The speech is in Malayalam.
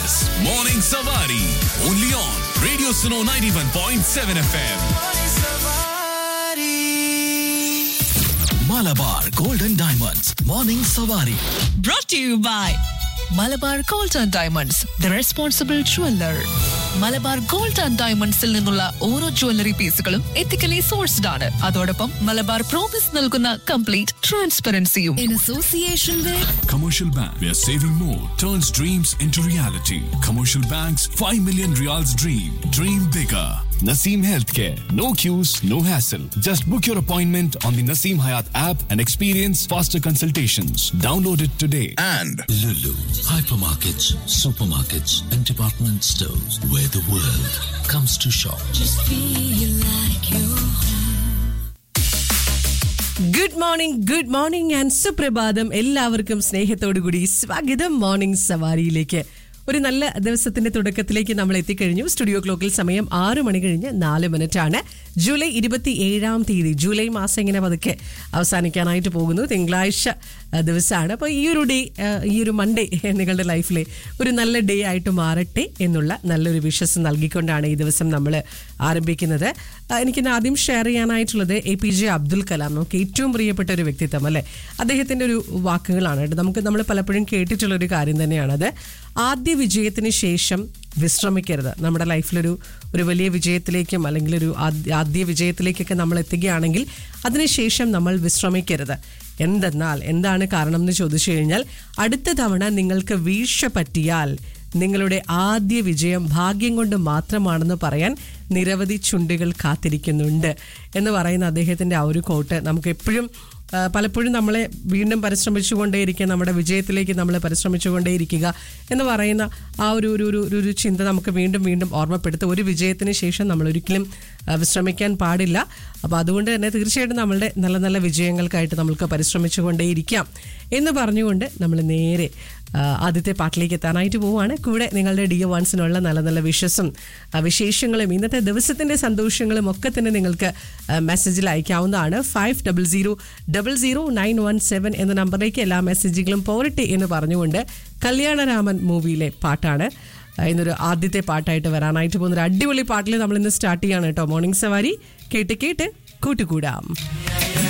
is Morning Savari. Only on Radio Suno 91.7 FM. Malabar Golden Diamonds. Morning Savari. brought to you by Malabar Gold and Diamonds the responsible jeweller Malabar Gold and ഡയമണ്ട്സിൽ നിന്നുള്ള ഓരോ ജ്വല്ലറി പീസുകളും എത്തിക്കലി സോഴ്സ്ഡ് ആണ് അതോടൊപ്പം മലബാർ പ്രോമിസ് നൽകുന്ന കംപ്ലീറ്റ് ട്രാൻസ്പെറൻസിയും in association with Commercial Bank, where saving more turns dreams into reality. Commercial Bank's 5 million reals dream. Dream bigger. Naseem Healthcare. No queues, no hassle. Just book your appointment on the Naseem Hayat app and experience faster consultations. Download it today. and Lulu, hypermarkets, supermarkets, and department stores where the world comes to shop. Good morning good morning and സുപ്രഭാതം എല്ലാവർക്കും സ്നേഹത്തോടു കൂടി സ്വാഗതം മോർണിംഗ് സവാരിയിലേക്ക് ഒരു നല്ല ദിവസത്തിന്റെ തുടക്കത്തിലേക്ക് നമ്മൾ എത്തിക്കഴിഞ്ഞു സ്റ്റുഡിയോ ക്ലോക്കിൽ സമയം ആറ് മണി കഴിഞ്ഞ് നാല് മിനിറ്റ് ആണ് ജൂലൈ ഇരുപത്തി ഏഴാം തീയതി ജൂലൈ മാസം ഇങ്ങനെ പതുക്കെ അവസാനിക്കാനായിട്ട് പോകുന്നു തിങ്കളാഴ്ച ആ, ദിവസമാണ് അപ്പോൾ ഈ ഒരു ഡേ ആ, ഈ ഒരു മൺഡേ നിങ്ങളുടെ ലൈഫിലെ ഒരു നല്ല ഡേ ആയിട്ട് മാറട്ടെ എന്നുള്ള നല്ലൊരു വിശ്വസം നൽകിക്കൊണ്ടാണ് ഈ ദിവസം നമ്മൾ ആരംഭിക്കുന്നത് ആ, എനിക്കിന്ന് ആദ്യം ഷെയർ ചെയ്യാനായിട്ടുള്ളത് A P J Abdul Kalam നമുക്ക് ഏറ്റവും പ്രിയപ്പെട്ട ഒരു വ്യക്തിത്വം അല്ലേ അദ്ദേഹത്തിൻ്റെ ഒരു വാക്കുകളാണ് കേട്ടോ നമുക്ക് നമ്മൾ പലപ്പോഴും കേട്ടിട്ടുള്ള ഒരു കാര്യം തന്നെയാണത് ആദ്യ വിജയത്തിന് ശേഷം വിശ്രമിക്കരുത് നമ്മുടെ ലൈഫിലൊരു ഒരു വലിയ വിജയത്തിലേക്കും അല്ലെങ്കിൽ ഒരു ആദ്യ ആദ്യ വിജയത്തിലേക്കൊക്കെ നമ്മൾ എത്തുകയാണെങ്കിൽ അതിനുശേഷം നമ്മൾ വിശ്രമിക്കരുത് എന്തെന്നാൽ എന്താണ് കാരണം എന്ന് ചോദിച്ചു കഴിഞ്ഞാൽ അടുത്ത തവണ നിങ്ങൾക്ക് വീഴ്ച പറ്റിയാൽ നിങ്ങളുടെ ആദ്യ വിജയം ഭാഗ്യം കൊണ്ട് മാത്രമാണെന്ന് പറയാൻ നിരവധി ചുണ്ടുകൾ കാത്തിരിക്കുന്നുണ്ട് എന്ന് പറയുന്ന അദ്ദേഹത്തിൻ്റെ ആ ഒരു കോട്ട് നമുക്ക് എപ്പോഴും ആ, പലപ്പോഴും നമ്മളെ വീണ്ടും പരിശ്രമിച്ചുകൊണ്ടേയിരിക്കുക നമ്മുടെ വിജയത്തിലേക്ക് നമ്മൾ പരിശ്രമിച്ചുകൊണ്ടേയിരിക്കുക എന്ന് പറയുന്ന ആ ഒരു ഒരു ഒരു ഒരു- ഒരു ചിന്ത നമുക്ക് വീണ്ടും വീണ്ടും ഓർമ്മപ്പെടുത്തും ഒരു വിജയത്തിന് ശേഷം നമ്മൾ ഒരിക്കലും ആ, വിശ്രമിക്കാൻ പാടില്ല അപ്പോൾ അതുകൊണ്ട് തന്നെ തീർച്ചയായിട്ടും നമ്മളുടെ നല്ല നല്ല വിജയങ്ങൾക്കായിട്ട് നമ്മൾക്ക് പരിശ്രമിച്ചുകൊണ്ടേയിരിക്കാം എന്ന് പറഞ്ഞുകൊണ്ട് നമ്മൾ നേരെ ആ, ആദ്യത്തെ പാട്ടിലേക്ക് എത്താനായിട്ട് പോവുകയാണ് കൂടെ നിങ്ങളുടെ ഡിയോ വൺസിനുള്ള നല്ല നല്ല വിശ്വസും ആ, വിശേഷങ്ങളും ഇന്നത്തെ ദിവസത്തിന്റെ സന്തോഷങ്ങളും ഒക്കെ തന്നെ നിങ്ങൾക്ക് ആ, മെസ്സേജിൽ അയക്കാവുന്നതാണ് five double zero double zero nine one seven എന്ന നമ്പറിലേക്ക് എല്ലാ മെസ്സേജുകളും പോരട്ടെ എന്ന് പറഞ്ഞുകൊണ്ട് കല്യാണരാമൻ മൂവിയിലെ പാട്ടാണ് ആ, ഇന്നൊരു ആദ്യത്തെ പാട്ടായിട്ട് വരാനായിട്ട് പോകുന്ന ഒരു അടിപൊളി പാട്ടിൽ നമ്മൾ ഇന്ന് സ്റ്റാർട്ട് ചെയ്യാണ് കേട്ടോ മോർണിംഗ് സവാരി കേട്ട് കേട്ട് കൂട്ടുകൂടാം